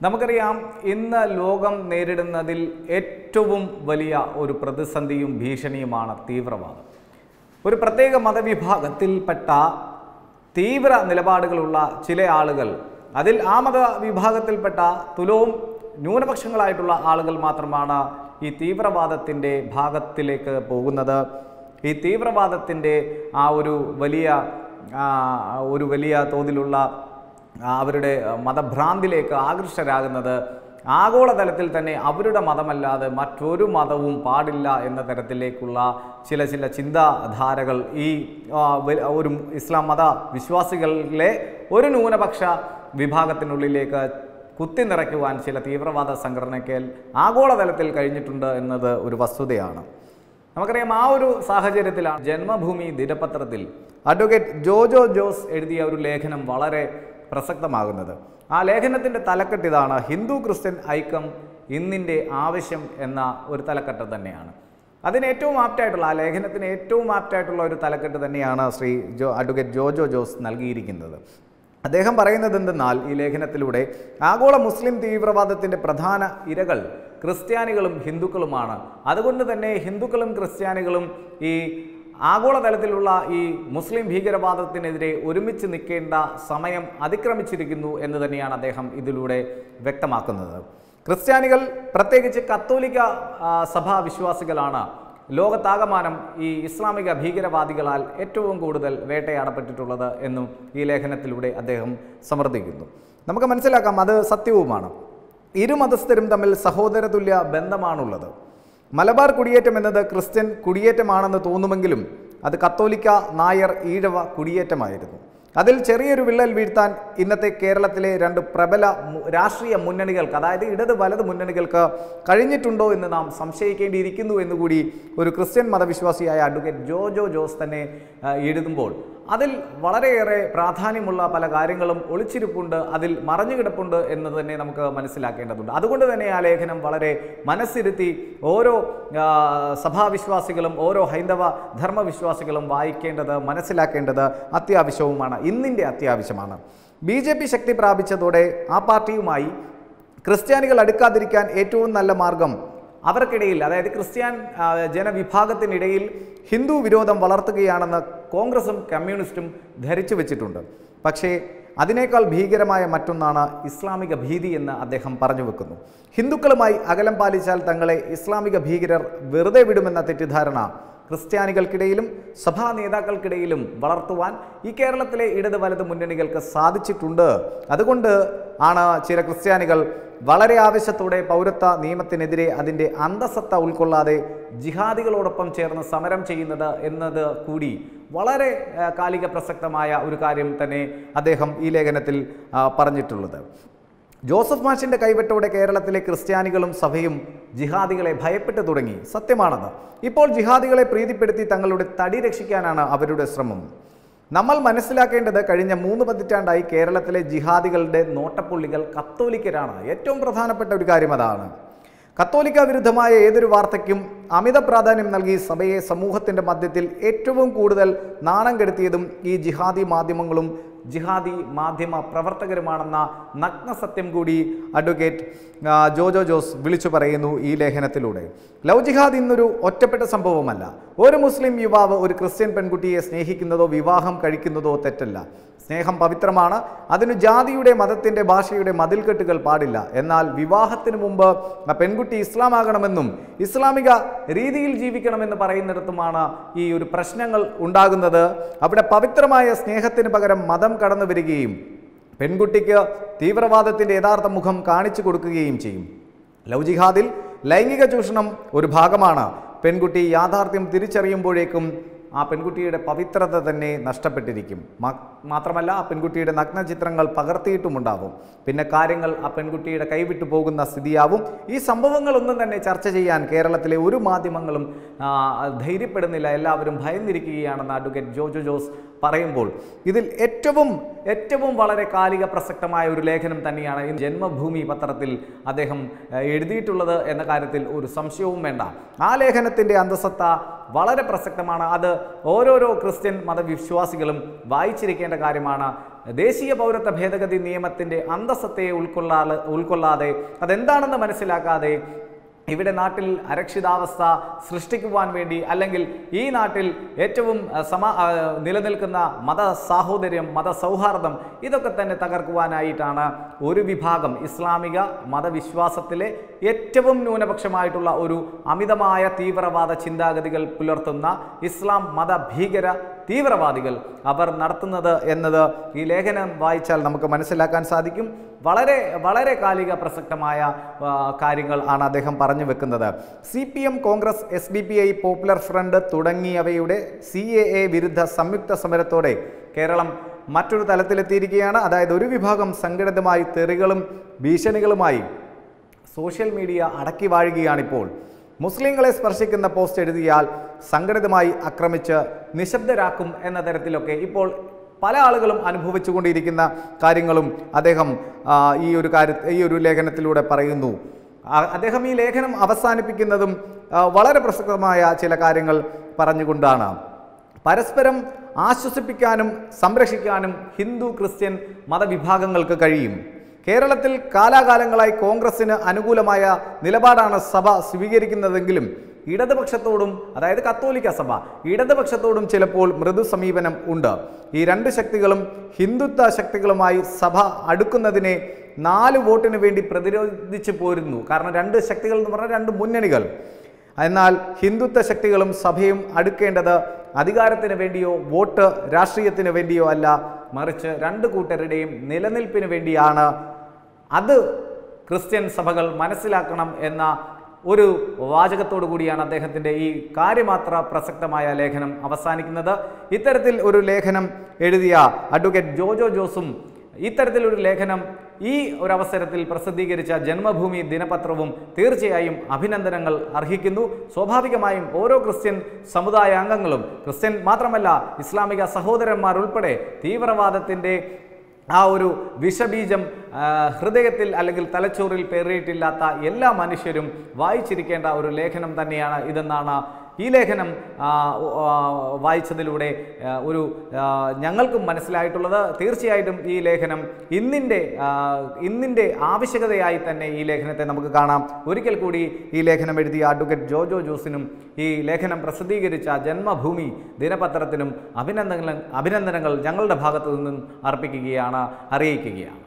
നമുക്കറിയാം ഇന്ന് ലോകം നേരിടുന്നതിൽ ഏറ്റവും വലിയ ഒരു പ്രതിസന്ധിയും ഭീഷണിയുമാണ് തീവ്രവാദം ഒരു പ്രത്യേക മതവിഭാഗത്തിൽപ്പെട്ട തീവ്ര നിലപാടുകളുള്ള ചില ആളുകൾ അതിൽ ആ മത വിഭാഗത്തിൽപ്പെട്ട തുലവും ന്യൂനപക്ഷങ്ങളായിട്ടുള്ള ആളുകൾ മാത്രമാണ് ഈ തീവ്രവാദത്തിൻ്റെ ഭാഗത്തിലേക്ക് പോകുന്നത് ഈ തീവ്രവാദത്തിൻ്റെ ആ ഒരു വലിയ ആ, ഒരു വലിയ തോതിലുള്ള ആ, അവരുടെ മതഭ്രാന്തിലേക്ക് ആകൃഷ്ടരാകുന്നത് ആഗോളതലത്തിൽ തന്നെ അവരുടെ മതമല്ലാതെ മറ്റൊരു മതവും പാടില്ല എന്ന തരത്തിലേക്കുള്ള ചില ചില ചിന്താധാരകൾ ഈ ആ, വ- ഒരു ഇസ്ലാം മത വിശ്വാസികളിലെ ഒരു ന്യൂനപക്ഷ വിഭാഗത്തിനുള്ളിലേക്ക് കുത്തി നിറയ്ക്കുവാൻ ചില തീവ്രവാദ സംഘടനയ്ക്ക് ആഗോളതലത്തിൽ കഴിഞ്ഞിട്ടുണ്ട് എന്നത് ഒരു വസ്തുതയാണ് നമുക്കറിയാം ആ ഒരു സാഹചര്യത്തിലാണ് ജന്മഭൂമി ദിനപത്രത്തിൽ അഡ്വക്കേറ്റ് ജോജോ ജോസ് എഴുതിയ ഒരു ലേഖനം വളരെ പ്രസക്തമാകുന്നത് ആ ലേഖനത്തിൻ്റെ തലക്കെട്ട് ഇതാണ് ഹിന്ദു ക്രിസ്ത്യൻ ഐക്യം ഇന്നിൻ്റെ ആവശ്യം എന്ന ഒരു തലക്കെട്ട് തന്നെയാണ് അതിന് ഏറ്റവും ആപ്റ്റായിട്ടുള്ള ആ ലേഖനത്തിന് ഏറ്റവും ആപ്റ്റായിട്ടുള്ള ഒരു തലക്കെട്ട് തന്നെയാണ് ശ്രീ ജോ അഡ്വക്കേറ്റ് ജോജോ ജോസ് നൽകിയിരിക്കുന്നത് അദ്ദേഹം പറയുന്നത് എന്തെന്നാൽ ഈ ലേഖനത്തിലൂടെ ആഗോള മുസ്ലിം തീവ്രവാദത്തിൻ്റെ പ്രധാന ഇരകൾ ക്രിസ്ത്യാനികളും ഹിന്ദുക്കളുമാണ് അതുകൊണ്ട് തന്നെ ഹിന്ദുക്കളും ക്രിസ്ത്യാനികളും ഈ ആഗോളതലത്തിലുള്ള ഈ മുസ്ലിം ഭീകരവാദത്തിനെതിരെ ഒരുമിച്ച് നിൽക്കേണ്ട സമയം അതിക്രമിച്ചിരിക്കുന്നു എന്ന് തന്നെയാണ് അദ്ദേഹം ഇതിലൂടെ വ്യക്തമാക്കുന്നത് ക്രിസ്ത്യാനികൾ പ്രത്യേകിച്ച് കത്തോലിക്ക ആ, സഭാ വിശ്വാസികളാണ് ലോകത്താകമാനം ഈ ഇസ്ലാമിക ഭീകരവാദികളാൽ ഏറ്റവും കൂടുതൽ വേട്ടയാടപ്പെട്ടിട്ടുള്ളത് എന്നും ഈ ലേഖനത്തിലൂടെ അദ്ദേഹം സമർത്ഥിക്കുന്നു നമുക്ക് മനസ്സിലാക്കാം അത് സത്യവുമാണ് ഇരു മതസ്ഥരും തമ്മിൽ സഹോദരതുല്യ ബന്ധമാണുള്ളത് മലബാർ കുടിയേറ്റം എന്നത് ക്രിസ്ത്യൻ കുടിയേറ്റമാണെന്ന് തോന്നുമെങ്കിലും അത് കത്തോലിക്ക നായർ ഈഴവ കുടിയേറ്റമായിരുന്നു അതിൽ ചെറിയൊരു വിള്ളൽ വീഴ്ത്താൻ ഇന്നത്തെ കേരളത്തിലെ രണ്ട് പ്രബല മു- രാഷ്ട്രീയ മുന്നണികൾക്ക് അതായത് ഇടത് വലത് മുന്നണികൾക്ക് കഴിഞ്ഞിട്ടുണ്ടോ എന്ന് നാം സംശയിക്കേണ്ടിയിരിക്കുന്നു എന്നുകൂടി ഒരു ക്രിസ്ത്യൻ മതവിശ്വാസിയായ അഡ്വക്കേറ്റ് ജോജോ ജോസ് തന്നെ ആ, എഴുതുമ്പോൾ അതിൽ വളരെയേറെ പ്രാധാന്യമുള്ള പല കാര്യങ്ങളും ഒളിച്ചിരിപ്പുണ്ട് അതിൽ മറഞ്ഞു കിടപ്പുണ്ട് എന്ന് തന്നെ നമുക്ക് മനസ്സിലാക്കേണ്ടതുണ്ട് അതുകൊണ്ട് തന്നെ ആ ലേഖനം വളരെ മനസ്സിരുത്തി ഓരോ ആ, സഭാവിശ്വാസികളും ഓരോ ഹൈന്ദവ ധർമ്മവിശ്വാസികളും വായിക്കേണ്ടത് മനസ്സിലാക്കേണ്ടത് അത്യാവശ്യവുമാണ് ഇന്നിൻ്റെ അത്യാവശ്യമാണ് ബി ജെ പി ശക്തി പ്രാപിച്ചതോടെ ആ പാർട്ടിയുമായി ക്രിസ്ത്യാനികൾ അടുക്കാതിരിക്കാൻ ഏറ്റവും നല്ല മാർഗം അവർക്കിടയിൽ അതായത് ക്രിസ്ത്യൻ ആ, ജനവിഭാഗത്തിനിടയിൽ ഹിന്ദു വിരോധം വളർത്തുകയാണെന്ന് കോൺഗ്രസും കമ്മ്യൂണിസ്റ്റും ധരിച്ചു വെച്ചിട്ടുണ്ട് പക്ഷേ അതിനേക്കാൾ ഭീകരമായ മറ്റൊന്നാണ് ഇസ്ലാമിക ഭീതി എന്ന് അദ്ദേഹം പറഞ്ഞു വെക്കുന്നു ഹിന്ദുക്കളുമായി അകലം പാലിച്ചാൽ തങ്ങളെ ഇസ്ലാമിക ഭീകരർ വെറുതെ വിടുമെന്ന തെറ്റിദ്ധാരണ ക്രിസ്ത്യാനികൾക്കിടയിലും സഭാ നേതാക്കൾക്കിടയിലും വളർത്തുവാൻ ഈ കേരളത്തിലെ ഇടത് വലത് മുന്നണികൾക്ക് സാധിച്ചിട്ടുണ്ട് അതുകൊണ്ട് ആണ് ചില ക്രിസ്ത്യാനികൾ വളരെ ആവശ്യത്തോടെ പൗരത്വ നിയമത്തിനെതിരെ അതിൻ്റെ അന്തസത്ത ഉൾക്കൊള്ളാതെ ജിഹാദികളോടൊപ്പം ചേർന്ന് സമരം ചെയ്യുന്നത് എന്നത് കൂടി വളരെ ആ, കാലിക പ്രസക്തമായ ഒരു കാര്യം തന്നെ അദ്ദേഹം ഈ ലേഖനത്തിൽ ആ, പറഞ്ഞിട്ടുള്ളത് ജോസഫ് മാഷിന്റെ കൈവെട്ടോടെ കേരളത്തിലെ ക്രിസ്ത്യാനികളും സഭയും ജിഹാദികളെ ഭയപ്പെട്ടു തുടങ്ങി സത്യമാണത് ഇപ്പോൾ ജിഹാദികളെ പ്രീതിപ്പെടുത്തി തങ്ങളുടെ തടി രക്ഷിക്കാനാണ് അവരുടെ ശ്രമം നമ്മൾ മനസ്സിലാക്കേണ്ടത് കഴിഞ്ഞ മൂന്ന് പതിറ്റാണ്ടായി കേരളത്തിലെ ജിഹാദികളുടെ നോട്ടപ്പുള്ളികൾ കത്തോലിക്കരാണ് ഏറ്റവും പ്രധാനപ്പെട്ട ഒരു കാര്യം അതാണ് കത്തോലിക്ക വിരുദ്ധമായ ഏതൊരു വാർത്തയ്ക്കും അമിത പ്രാധാന്യം നൽകി സഭയെ സമൂഹത്തിൻ്റെ മധ്യത്തിൽ ഏറ്റവും കൂടുതൽ നാണം കെടുത്തിയതും ഈ ജിഹാദി മാധ്യമങ്ങളും ജിഹാദി മാധ്യമ പ്രവർത്തകരുമാണെന്ന നഗ്ന സത്യം കൂടി അഡ്വക്കേറ്റ് ആ, ജോജോ ജോസ് വിളിച്ചു പറയുന്നു ഈ ലേഖനത്തിലൂടെ ലവ് ജിഹാദ് ഇന്നൊരു ഒറ്റപ്പെട്ട സംഭവമല്ല ഒരു മുസ്ലിം യുവാവ് ഒരു ക്രിസ്ത്യൻ പെൺകുട്ടിയെ സ്നേഹിക്കുന്നതോ വിവാഹം കഴിക്കുന്നതോ തെറ്റല്ല സ്നേഹം പവിത്രമാണ് അതിന് ജാതിയുടെ മതത്തിൻ്റെ ഭാഷയുടെ മതിൽക്കെട്ടുകൾ പാടില്ല എന്നാൽ വിവാഹത്തിന് മുമ്പ് ആ പെൺകുട്ടി ഇസ്ലാമാകണമെന്നും ഇസ്ലാമിക രീതിയിൽ ജീവിക്കണമെന്ന് പറയുന്നിടത്തുമാണ് ഈ ഒരു പ്രശ്നങ്ങൾ ഉണ്ടാകുന്നത് അവിടെ പവിത്രമായ സ്നേഹത്തിന് പകരം മതം കടന്നു വരികയും പെൺകുട്ടിക്ക് തീവ്രവാദത്തിൻ്റെ യഥാർത്ഥ മുഖം കാണിച്ചു കൊടുക്കുകയും ചെയ്യും ലവ് ജിഹാദിൽ ലൈംഗിക ചൂഷണം ഒരു ഭാഗമാണ് പെൺകുട്ടി യാഥാർത്ഥ്യം തിരിച്ചറിയുമ്പോഴേക്കും ആ പെൺകുട്ടിയുടെ പവിത്രത തന്നെ നഷ്ടപ്പെട്ടിരിക്കും മാ- മാത്രമല്ല ആ പെൺകുട്ടിയുടെ നഗ്ന ചിത്രങ്ങൾ പകർത്തിയിട്ടുമുണ്ടാവും പിന്നെ കാര്യങ്ങൾ ആ പെൺകുട്ടിയുടെ കൈവിട്ടു പോകുന്ന സ്ഥിതിയാവും ഈ സംഭവങ്ങളൊന്നും തന്നെ ചർച്ച ചെയ്യാൻ കേരളത്തിലെ ഒരു മാധ്യമങ്ങളും ആ, ധൈര്യപ്പെടുന്നില്ല എല്ലാവരും ഭയന്നിരിക്കുകയാണെന്ന് അഡ്വക്കേറ്റ് ജോജോ ജോസ് പറയുമ്പോൾ ഇതിൽ ഏറ്റവും ഏറ്റവും വളരെ കാലിക പ്രസക്തമായ ഒരു ലേഖനം തന്നെയാണ് ഈ ജന്മഭൂമി പത്രത്തിൽ അദ്ദേഹം ഏഹ്, എഴുതിയിട്ടുള്ളത് എന്ന കാര്യത്തിൽ ഒരു സംശയവും വേണ്ട ആ ലേഖനത്തിൻ്റെ അന്തസത്ത വളരെ പ്രസക്തമാണ് അത് ഓരോരോ ക്രിസ്ത്യൻ മതവിശ്വാസികളും വായിച്ചിരിക്കേണ്ട കാര്യമാണ് ദേശീയ പൗരത്വ ഭേദഗതി നിയമത്തിൻ്റെ അന്തസ്സത്തെ ഉൾക്കൊള്ളാതെ ഉൾക്കൊള്ളാതെ അതെന്താണെന്ന് മനസ്സിലാക്കാതെ ഇവിടെ നാട്ടിൽ അരക്ഷിതാവസ്ഥ സൃഷ്ടിക്കുവാൻ വേണ്ടി അല്ലെങ്കിൽ ഈ നാട്ടിൽ ഏറ്റവും അഹ്, സമ അഹ്, നിലനിൽക്കുന്ന മത സാഹോദര്യം മത സൗഹാർദ്ദം ഇതൊക്കെ തന്നെ തകർക്കുവാനായിട്ടാണ് ഒരു വിഭാഗം ഇസ്ലാമിക മതവിശ്വാസത്തിലെ ഏറ്റവും ന്യൂനപക്ഷമായിട്ടുള്ള ഒരു അമിതമായ തീവ്രവാദ ചിന്താഗതികൾ പുലർത്തുന്ന ഇസ്ലാം മത ഭീകര തീവ്രവാദികൾ അവർ നടത്തുന്നത് എന്നത് ഈ ലേഖനം വായിച്ചാൽ നമുക്ക് മനസ്സിലാക്കാൻ സാധിക്കും വളരെ വളരെ കാലിക പ്രസക്തമായ ആ, കാര്യങ്ങൾ ആണ് അദ്ദേഹം പറഞ്ഞു വെക്കുന്നത് C P M Congress S D P I popular front തുടങ്ങിയവയുടെ സി എ എ വിരുദ്ധ സംയുക്ത സമരത്തോടെ കേരളം മറ്റൊരു തലത്തിലെത്തിയിരിക്കുകയാണ് അതായത് ഒരു വിഭാഗം സംഘടിതമായി തെറികളും ഭീഷണികളുമായി സോഷ്യൽ മീഡിയ അടക്കി വാഴുകയാണിപ്പോൾ മുസ്ലിങ്ങളെ സ്പർശിക്കുന്ന പോസ്റ്റ് എഴുതിയാൽ സംഘടിതമായി ആക്രമിച്ച് നിശബ്ദരാക്കും എന്ന തരത്തിലൊക്കെ ഇപ്പോൾ പല ആളുകളും അനുഭവിച്ചുകൊണ്ടിരിക്കുന്ന കാര്യങ്ങളും അദ്ദേഹം ആ, ഈ ഒരു കാര്യ ഈ ഒരു ലേഖനത്തിലൂടെ പറയുന്നു ആ, അദ്ദേഹം ഈ ലേഖനം അവസാനിപ്പിക്കുന്നതും ആ, വളരെ പ്രസക്തമായ ചില കാര്യങ്ങൾ പറഞ്ഞുകൊണ്ടാണ് പരസ്പരം ആശ്വസിപ്പിക്കാനും സംരക്ഷിക്കാനും ഹിന്ദു ക്രിസ്ത്യൻ മതവിഭാഗങ്ങൾക്ക് കഴിയും കേരളത്തിൽ കാലാകാലങ്ങളായി കോൺഗ്രസിന് അനുകൂലമായ നിലപാടാണ് സഭ സ്വീകരിക്കുന്നതെങ്കിലും ഇടതുപക്ഷത്തോടും അതായത് കത്തോലിക്ക സഭ ഇടതുപക്ഷത്തോടും ചിലപ്പോൾ മൃദു സമീപനം ഉണ്ട് ഈ രണ്ട് ശക്തികളും ഹിന്ദുത്വ ശക്തികളുമായി സഭ അടുക്കുന്നതിനെ നാല് വോട്ടിന് വേണ്ടി പ്രതിരോധിച്ചു പോരുന്നു കാരണം രണ്ട് ശക്തികൾ എന്ന് പറഞ്ഞാൽ രണ്ട് മുന്നണികൾ എന്നാൽ ഹിന്ദുത്വ ശക്തികളും സഭയും അടുക്കേണ്ടത് അധികാരത്തിന് വേണ്ടിയോ വോട്ട് രാഷ്ട്രീയത്തിന് വേണ്ടിയോ അല്ല മറിച്ച് രണ്ട് കൂട്ടരുടെയും നിലനിൽപ്പിന് വേണ്ടിയാണ് അത് ക്രിസ്ത്യൻ സഭകൾ മനസ്സിലാക്കണം എന്ന ഒരു വാചകത്തോടു കൂടിയാണ് അദ്ദേഹത്തിൻ്റെ ഈ കാര്യമാത്ര പ്രസക്തമായ ലേഖനം അവസാനിക്കുന്നത് ഇത്തരത്തിൽ ഒരു ലേഖനം എഴുതിയ അഡ്വക്കേറ്റ് ജോജോ ജോസും ഇത്തരത്തിലൊരു ലേഖനം ഈ ഒരു അവസരത്തിൽ പ്രസിദ്ധീകരിച്ച ജന്മഭൂമി ദിനപത്രവും തീർച്ചയായും അഭിനന്ദനങ്ങൾ അർഹിക്കുന്നു സ്വാഭാവികമായും ഓരോ ക്രിസ്ത്യൻ സമുദായ അംഗങ്ങളും ക്രിസ്ത്യൻ മാത്രമല്ല ഇസ്ലാമിക സഹോദരന്മാർ ഉൾപ്പെടെ തീവ്രവാദത്തിൻ്റെ ആ ഒരു വിഷബീജം ആ, ഹൃദയത്തിൽ അല്ലെങ്കിൽ തലച്ചോറിൽ പേറിയിട്ടില്ലാത്ത എല്ലാ മനുഷ്യരും വായിച്ചിരിക്കേണ്ട ഒരു ലേഖനം തന്നെയാണ് ഇതെന്നാണ് ഈ ലേഖനം ആ, ആ, വായിച്ചതിലൂടെ ആ, ഒരു ആ, ഞങ്ങൾക്കും മനസ്സിലായിട്ടുള്ളത് തീർച്ചയായിട്ടും ഈ ലേഖനം ഇന്നിൻ്റെ ആ, ഇന്നിൻ്റെ ആവശ്യകതയായി തന്നെ ഈ ലേഖനത്തെ നമുക്ക് കാണാം ഒരിക്കൽ കൂടി ഈ ലേഖനം എഴുതിയ അഡ്വക്കേറ്റ് ജോജോ ജോസിനും ഈ ലേഖനം പ്രസിദ്ധീകരിച്ച ജന്മഭൂമി ദിനപത്രത്തിനും അഭിനന്ദനങ്ങൾ അഭിനന്ദനങ്ങൾ ഞങ്ങളുടെ ഭാഗത്തു നിന്നും അർപ്പിക്കുകയാണ് അറിയിക്കുകയാണ്